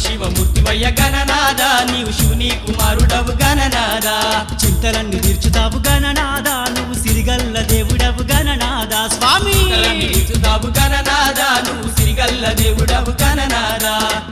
శివ మూర్తివయ్య గణనాద నీవు శివుని కుమారుడవు గణనాద చింతలన్నీ తీర్చుతావు గణనాదా నువ్వు సిరిగల్ల దేవుడవు గణనాదా స్వామి నీచుతావు గణనాద నువ్వు సిరిగల్ల దేవుడవు గణనాద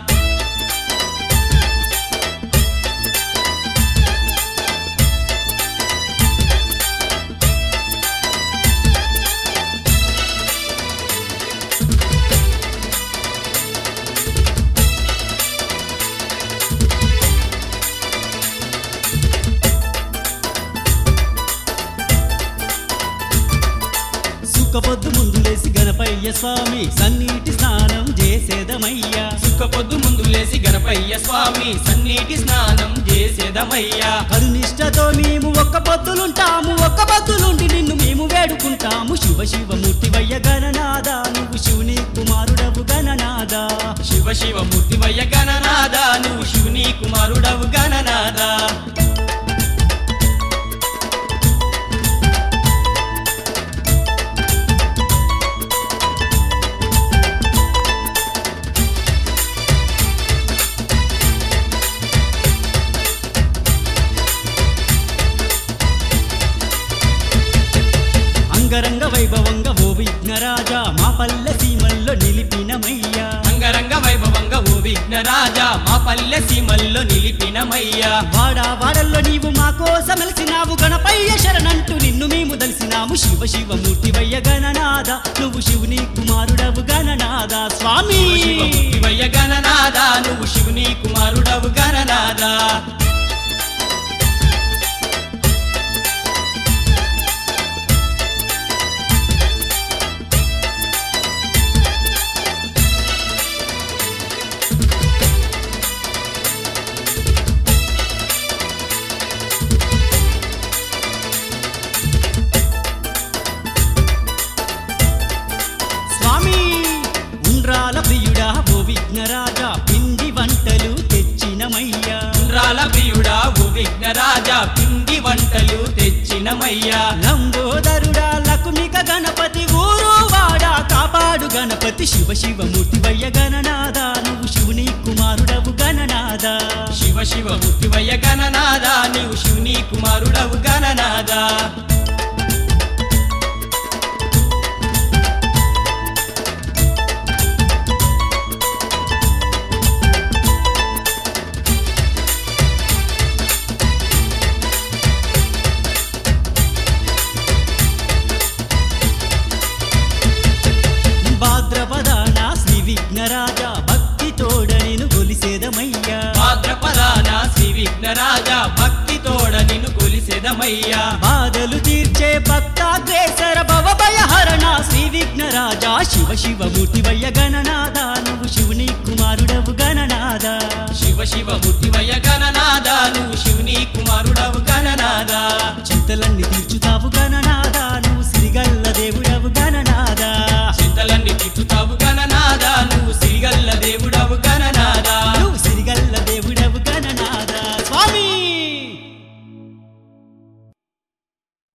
సుఖపొద్దు ముందు లేసి గణపయ్య స్వామి సన్నీటి స్నానం చేసేదమయ్యా సుఖ పొద్దు ముందు లేసి గణపయ్య స్వామి సన్నీటి స్నానం చేసేదమయ్యా కరునిష్టతో మేము ఒక్క పొద్దులుంటాము ఒక్క పొద్దులుండి నిన్ను మేము వేడుకుంటాము శివ శివ మూర్తివయ్య గణనాదా నువ్వు శివుని కుమారుడవు గణనాదా శివ శివ మూర్తివయ్య గణనాద నువ్వు శివుని కుమారుడవు గణనాద అంగరంగ వైభవంగా ఓ విఘ్నరాజా మా పల్లె సీమల్లో నిలిపినమయ్యా అంగరంగ వైభవంగా ఓ విఘ్నరాజా మా పల్లె సీమల్లో నిలిపినమయ్యా వాడా వాడల్లో నీవు మా కోసం వెలిసినావు గణపయ్య శరణంటూ నిన్ను మేము దలిసినాము శివ శివ మూర్తివయ్య గణనాద నువ్వు శివుని కుమారుడవు గణనాద స్వామి శివ మూర్తివయ్య గణనాద నువ్వు శివుని కుమారుడవు గణనాద స్వామి ఉండ్రాల ప్రియుడా ఓ విఘ్నరాజా పిండి వంటలు తెచ్చినమయ్యా ఉండ్రాల ప్రియుడా ఓ విఘ్నరాజా పిండి వంటలు తెచ్చినమయ్యా లంబోదరుడా లకుమిక గణపతి ఊరు వాడా కాపాడు గణపతి శివ శివ మూర్తివయ్య గణనాద నువ్వు శివుని కుమారుడవు గణనాద శివ శివ మూర్తివయ్య గణనాద నీవు శివుని కుమారుడవు గణనాద భాద్రపదాన శ్రీ విఘ్నరాజ భక్తి తోడ నేను గొలిసేదమయ్యా భాద్రపదాన శ్రీ విఘ్నరాజా భక్తి తోడ నిన్ను కొలిసెదమయ్యా బాధలు తీర్చే భక్తాగ్రేసర భవభయహరణ శ్రీ విఘ్నరాజ శివ శివ మూర్తివయ్య గణనాద నువ్వు శివుని కుమారుడవు గణనాద శివ శివ మూర్తివయ్య గణనాద నువ్వు శివుని కుమారుడవు గణనాద చింతలన్నీ తీర్చుతావు గణనాద